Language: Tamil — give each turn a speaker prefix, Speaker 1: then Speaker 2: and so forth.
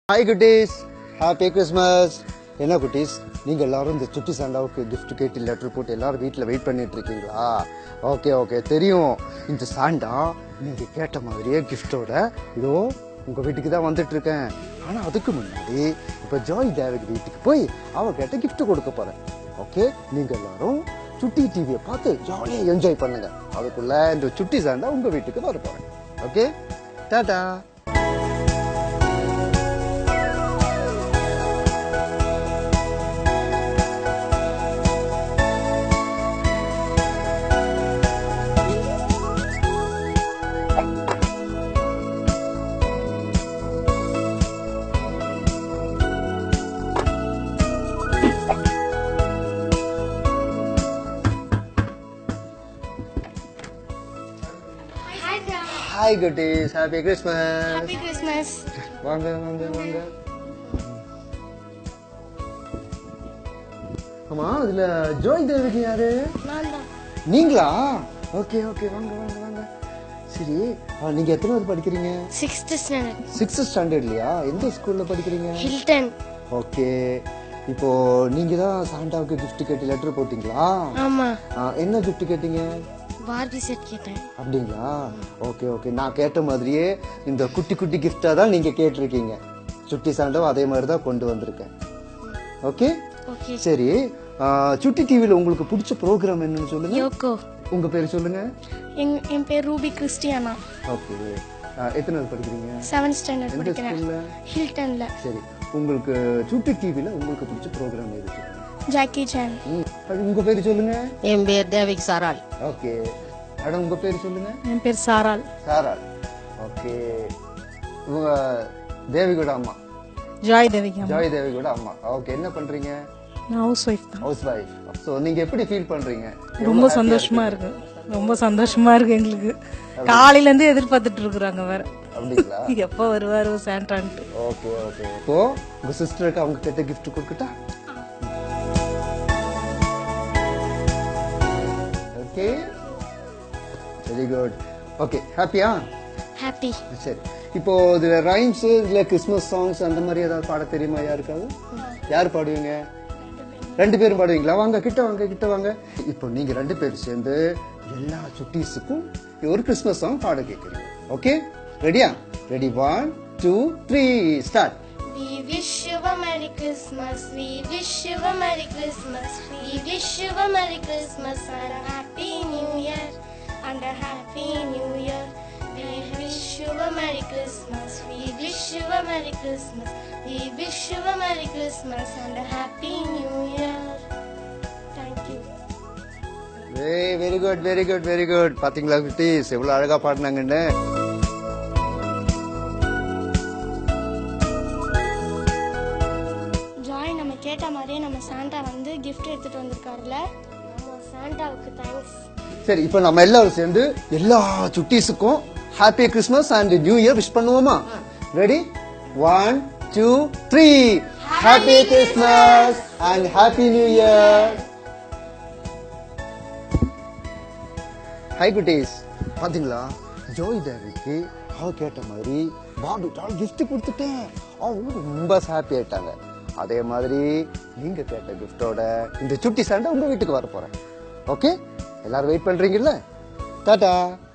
Speaker 1: ஹாய் குட்டீஸ் ஹாப்பி கிறிஸ்மஸ் என்ன குட்டீஸ் நீங்க எல்லாரும் இந்த சுட்டி சாண்டாவுக்கு gift கேட்டு லெட்டர் போட்டு எல்லாரும் வீட்டில் வெயிட் பண்ணிட்டு இருக்கீங்களா ஓகே ஓகே தெரியும் இந்த சாண்டா நீங்க கேட்ட மாதிரியே கிஃப்டோட இதோ உங்க வீட்டுக்கு தான் வந்துட்டு இருக்கேன் ஆனா அதுக்கு முன்னாடி இப்ப ஜாய் தேவக் வீட்டுக்கு போய் அவ கேட்ட gift கொடுக்க போறேன் ஓகே நீங்க எல்லாரும் சுட்டி டிவியை பார்த்து ஜாலியா என்ஜாய் பண்ணுங்க அதுக்குள்ள இந்த சுட்டி சாண்டா உங்க வீட்டுக்கு வர போறேன் okay tata
Speaker 2: Hi, Dad.
Speaker 1: Hi குட்டீஸ் ஹாப்பி கிறிஸ்மஸ்
Speaker 2: Happy Christmas.
Speaker 1: வாங்க வாங்க வாங்க ஆமா அதுல ஜோய் தேவிக்கு யாரு
Speaker 2: நான் தான்
Speaker 1: நீங்களா ஓகே ஓகே வாங்க வாங்க வாங்க சரி ஆ, நீங்க எத்தனாவது படிக்கிறீங்க
Speaker 2: சிக்ஸ்த் ஸ்டாண்டர்ட்
Speaker 1: சிக்ஸ்த் ஸ்டாண்டர்ட்லயா எந்த ஸ்கூல்ல படிக்கிறீங்க
Speaker 2: ஹில்டன்
Speaker 1: ஓகே இப்போ நீங்க தான் சாண்டாவுக்கு gift கேட்டு லெட்டர் போட்டீங்களா
Speaker 2: ஆமா
Speaker 1: ஆ, என்ன gift கேட்டீங்க
Speaker 2: பார்பி செட் கேட்டேன்
Speaker 1: அப்படிங்களா ஓகே ஓகே நான் கேட்ட மாதிரியே இந்த குட்டி குட்டி கிஃப்டா தான் நீங்க கேட்டிருக்கீங்க சுட்டி சாண்டவும் அதே மாதிரி தான் கொண்டு வந்திருக்கேன் ஓகே
Speaker 2: ஓகே
Speaker 1: சரி ஆ, சுட்டி டிவில உங்களுக்கு பிடிச்ச ப்ரோக்ராம் என்னன்னு சொல்லுங்க
Speaker 2: யோகோ
Speaker 1: உங்க பேர் சொல்லுங்க
Speaker 2: என் என் பேர் ரூபி கிறிஸ்டியானா
Speaker 1: ஓகே எத்தனாவது படிக்கிறீங்க
Speaker 2: செவன்த் ஸ்டாண்டர்ட்
Speaker 1: எந்த
Speaker 2: படிக்கிறேன்
Speaker 1: ஸ்கூல்ல
Speaker 2: ஹில்டன்ல
Speaker 1: சரி உங்களுக்கு சுட்டி டிவில உங்களுக்கு பிடிச்ச ப்ரோக்ராம் எது சொல்லுங்க
Speaker 2: ஜாக்கி சான்
Speaker 1: ம், அது உங்க பேர் சொல்லுங்க
Speaker 3: என் பேர் தேவிக் சாராள்
Speaker 1: ஓகே மேடம் உங்க பேர் சொல்லுங்க
Speaker 3: என் பேர் சாராள்
Speaker 1: சாரா ஓகே உங்க தேவிகோட அம்மா
Speaker 3: ஜாய் தேவிக்
Speaker 1: ஜாய் தேவிகோட அம்மா ஓகே என்ன பண்றீங்க
Speaker 3: நான் ஹவுஸ் ஒய்ஃப் தான்
Speaker 1: ஹவுஸ் வைஃப் ஸோ நீங்க எப்படி ஃபீல் பண்றீங்க
Speaker 3: ரொம்ப சந்தோஷமா இருக்கு ரொம்ப சந்தோஷமா இருக்கு எங்களுக்கு காலையில இருந்து எதிர்பார்த்துட்டு இருக்கிறாங்க வேற
Speaker 1: அப்படிங்களா
Speaker 3: எப்போ வருவாரு சாண்டான்ட்டு
Speaker 1: ஓகே ஓகே இப்போ உங்க சிஸ்டருக்கு அவங்க கிட்ட gift கொடுக்கட்டா ஓகே வெரி குட் ஓகே ஹாப்பியா
Speaker 2: ஹாப்பி
Speaker 1: சரி இப்போ இதுல ரைம்ஸ் இதுல கிறிஸ்மஸ் சாங்ஸ் அந்த மாதிரி ஏதாவது பாட தெரியுமா யாருக்காவது யார் பாடுவீங்க ரெண்டு பேரும் பாடுவீங்களா வாங்க கிட்ட வாங்க கிட்ட வாங்க இப்போ நீங்க ரெண்டு பேரும் சேர்ந்து எல்லா சுட்டீஸுக்கும் ஒரு கிறிஸ்மஸ் சாங் பாட கேட்குறீங்க ஓகே ரெடியா ready one two three start
Speaker 2: We wish you a Merry Christmas. We wish you a Merry Christmas. We wish you a Merry Christmas and a Happy New Year. And a Happy New Year. We wish you a Merry Christmas. We wish you a Merry Christmas. We wish you a Merry Christmas and a Happy New Year. Thank you.
Speaker 1: Very very good very good very good பாத்தீங்களா குட்டீஸ் எவ்வளவு அழகா பாடினாங்கன்னு
Speaker 2: ஜாய் நம்ம கேட்ட மாதிரியே நம்ம சாண்டா வந்து கிஃப்ட் எடுத்துட்டு வந்திருக்காருல நம்ம சாண்டாவுக்கு தேங்க்ஸ்
Speaker 1: சரி இப்போ நம்ம எல்லாரும் சேர்ந்து எல்லா சுட்டீஸுக்கும் happy Christmas and new year wish பண்ணுவோமா ready one two three happy Christmas and happy new year hi குட்டீஸ் பாத்தீங்களா ஜோய் தேவிக்கு அவ கேட்ட மாதிரி பாபி டால் gift கொடுத்துட்டேன் அவங்க ரொம்ப ஹாப்பி ஆயிட்டாங்க அதே மாதிரி நீங்க கேட்ட கிஃப்டோட இந்த சுட்டி சாண்டை உங்க வீட்டுக்கு வர போறேன் ஓகே எல்லாரும் வெயிட் பண்றீங்கல்ல டாடா